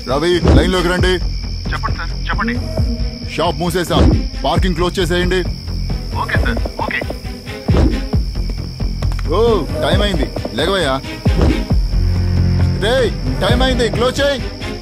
Ravi line లోకి రండి చెప్పండి సార్ చెప్పండి షాప్ మూసేసాం పార్కింగ్ క్లోజ్ చేసేయండి ఓకే సార్ ఓకే ఓ టైం అయింది లేకవయ్యా రే టైం అయింది క్లోజ్ చేయి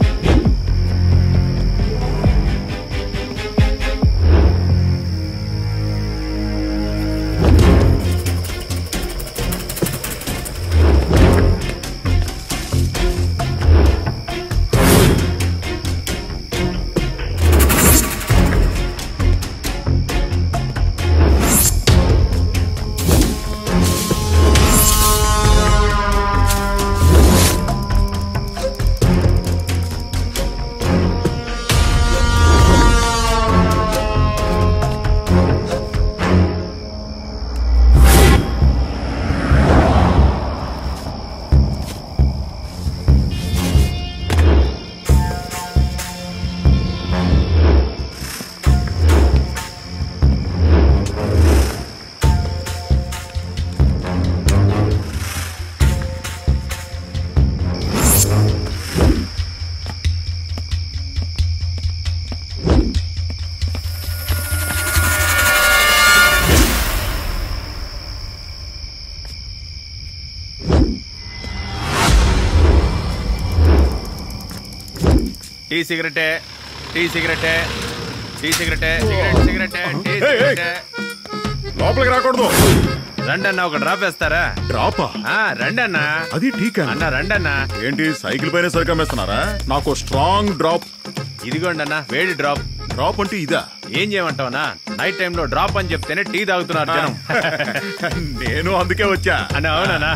టీ సిగరెటే టీ సిగరెటే టీ సిగరెటే సిగరెట్ సిగరెటే టీ సిగరెటే లోపలికి రాకూడదు రండి అన్న ఒక డ్రాప్ వేస్తారా డ్రాపా ఆ రండి అన్న అది టీకా అన్న రండి అన్న ఏంటి సైకిల్ పైన సరికమ్మేస్తున్నారా నాకు స్ట్రాంగ్ డ్రాప్ ఇదిగోండి అన్న వేడి డ్రాప్ డ్రాప్ అంటే ఇదా ఏం చేయమంటావనా నైట్ టైంలో డ్రాప్ అని చెప్తేనే టీ తాగుతున్నారు జనం నేను అందుకే వచ్చా అన్న అవునన్నా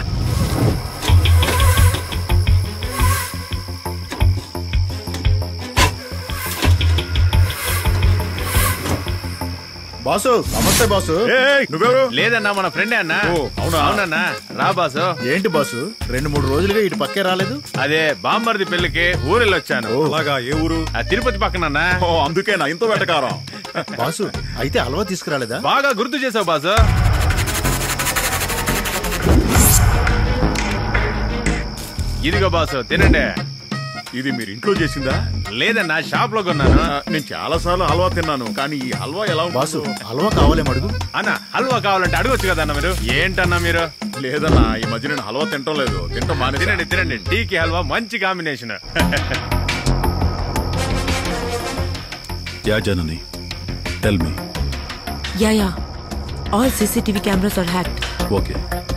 బాసు నమస్తే బాసు ఏయ్, నువ్వెవరు లేదన్నా మన ఫ్రెండే అన్న ఓ, అవునా? అవునన్నా రా బాసు ఏంటి బాసు రెండు మూడు రోజులుగా ఇటు పక్కే రాలేదు అదే బామ్మర్ది పెళ్లికి ఊరెళ్ళొచ్చాను అలాగా ఏ ఊరు ఆ తిరుపతి పక్కనన్నా ఓ అందుకేనా ఇంత వెటకారం బాసు అయితే హల్వా తీసుకురాలేదా బాగా గుర్తు చేసావు బాసు ఇదిగో బాసు తినండి ఇది మీరు ఇంట్లో చేసిందా లేదన్నా షాప్ లో కొన్నాను ఆ, నేను చాలా సార్లు హల్వా తిన్నాను కానీ ఈ హల్వా ఎలా ఉంటుందో- బాసు హల్వా కావాలేమో అడుగు అన్న హల్వా కావాలంటే అడగొచ్చు కదా అన్న మీరు ఏంటన్నా మీరు లేదన్నా ఈ మధ్య నేను హల్వా తింటం లేదు తింటం మానేసా. తినండి తినండి టీకి హల్వా మంచి combination Yeah, Janani. Tell me. Yeah, yeah. All CCTV cameras are hacked. Okay.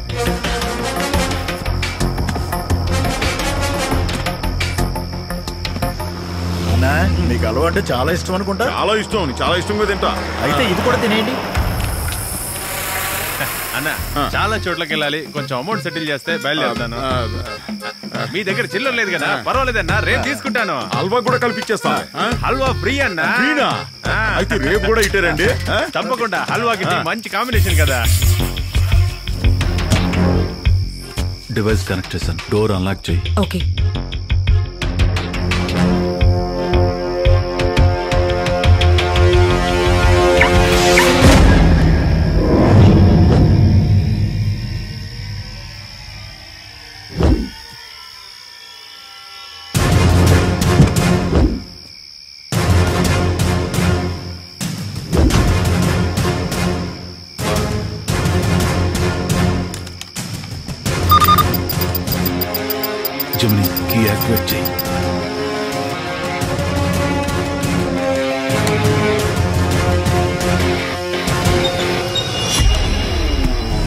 అన్నా నీకు హల్వా అంటే చాలా ఇష్టం అనుకుంటా చాలా ఇష్టం నీకు చాలా ఇష్టంగా తింటా అయితే ఇది కూడా తినేయండి అన్న చాలా చోట్లకి వెళ్ళాలి కొంచెం అమౌంట్ సెటిల్ చేస్తే బయలుదేరుతాను ఆ, మీ దగ్గర చిల్లర లేదు కదా పర్వాలేదన్నా రేపు తీసుకుంటాను హల్వా కూడా కల్పించేస్తా ఆ? హల్వా ఫ్రీ అన్న ఫ్రీనా? ఆ. అయితే రేపు కూడా ఇటారండి ఆ? తప్పకుండా హల్వాకి టీ మంచి కాంబినేషన్ కదా డివైస్ కనెక్ట్ చేశాను డోర్ అన్లాక్ చేయి Okay. జమిని కీ యాక్టివేట్ చేయి